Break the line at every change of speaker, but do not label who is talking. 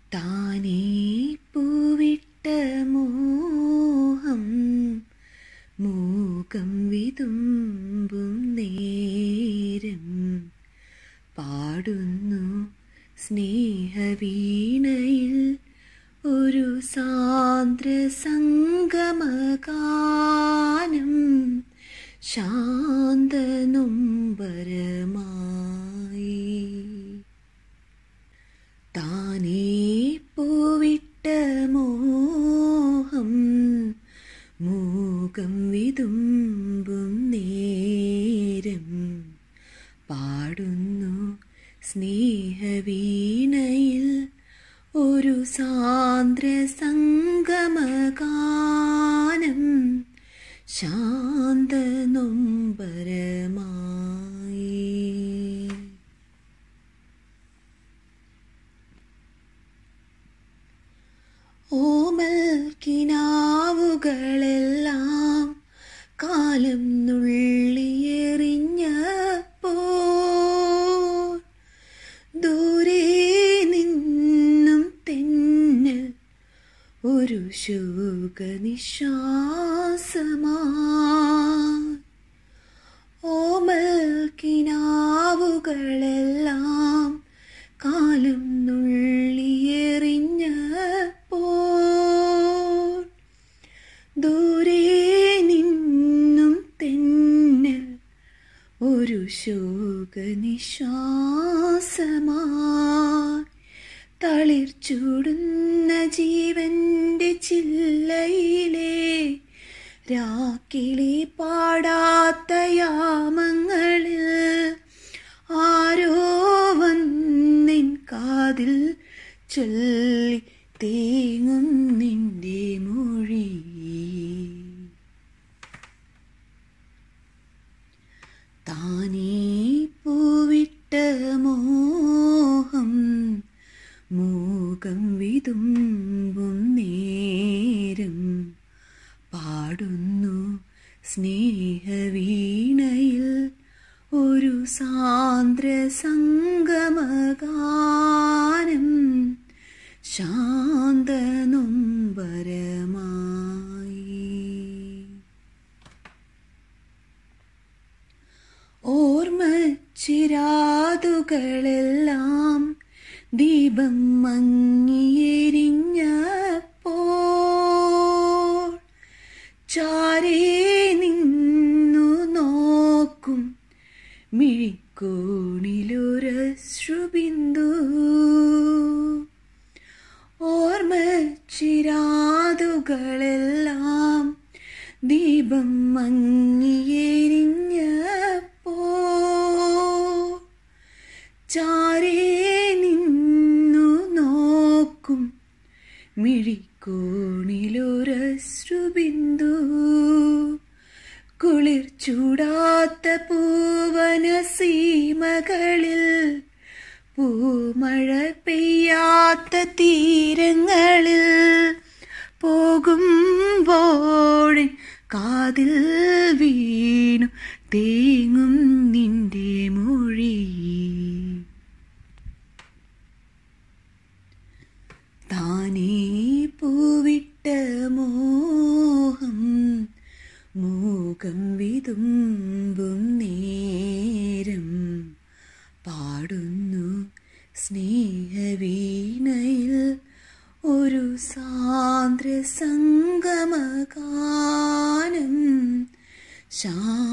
താനേ പൂവിട്ട മോഹം മൂകം വിതുമ്പും നേരം പാടുന്നു സ്നേഹവീണയിൽ ഒരു സാന്ദ്ര സംഗമഗാനം ശാന്തനുംബരമായി താനേ പൂവിട്ട മോഹം മൂകം വിതുമ്പും നേരം പാടുന്നു സ്നേഹവീണയിൽ ഒരു സാന്ദ്ര സംഗമഗാനം ശാന്തനുംബരമായി ഓമൽ കിനാവുകളെല്ലാം കാലം നുള്ളിയെറിഞ്ഞപ്പോൾ ദൂരെ നിന്നും തെന്നൽ ഒരു ശോകനിശ്വാസമാ ഓമൽ കിനാവുകളെല്ലാം കാലം നുള്ളിയെറിഞ്ഞപ്പോൾ ദൂരെ നിന്നും തെന്നൽ ഒരു ശോകനിശ്വാസമാ തളിർ ചൂടുന്ന ജീവന്റെ ചില്ലയിലെ രാക്കിളി പാടാത്ത യാമങ്ങളിൽ ആരോ വന്നിൻ കാതിൽ ചൊല്ലി തേങ്ങും നിന്റെ മൊഴി താനേ പൂവിട്ട മോഹം മൂകം വിതുമ്പും നേരം പാടുന്നു സ്നേഹവീണയിൽ ഒരു സാന്ദ്ര സംഗമഗാനം ശാന്തനുംബരമായി ഓർമ്മച്ചിരാതുകളെല്ലാം ദീപം മങ്ങിയെരിഞ്ഞപ്പോൾ ചാരേ നിന്നു നോക്കും മിഴിക്കോണിലൊരശ്രുബിന്ദു ഓർമ്മച്ചിരാതുകളെല്ലാം ദീപം മങ്ങിയെരിഞ്ഞപ്പോൾ ചാരേ നിന്നു നോക്കും മിഴിക്കോണിലൊരശ്രുബിന്ദു കുളിർ ചൂടാത്ത പൂവന സീമകളിൽ പൂമഴ പെയ്യാത്ത തീരങ്ങളിൽ പോകുമ്പോഴെ കാതിൽ വീണു തേങ്ങും നിന്റെ മൊഴി താനേ പൂവിട്ട മോഹം മൂകം വിതുമ്പും നേരം പാടുന്നു സ്നേഹവീണയിൽ ഒരു സാന്ദ്ര സംഗമഗാനം ശാ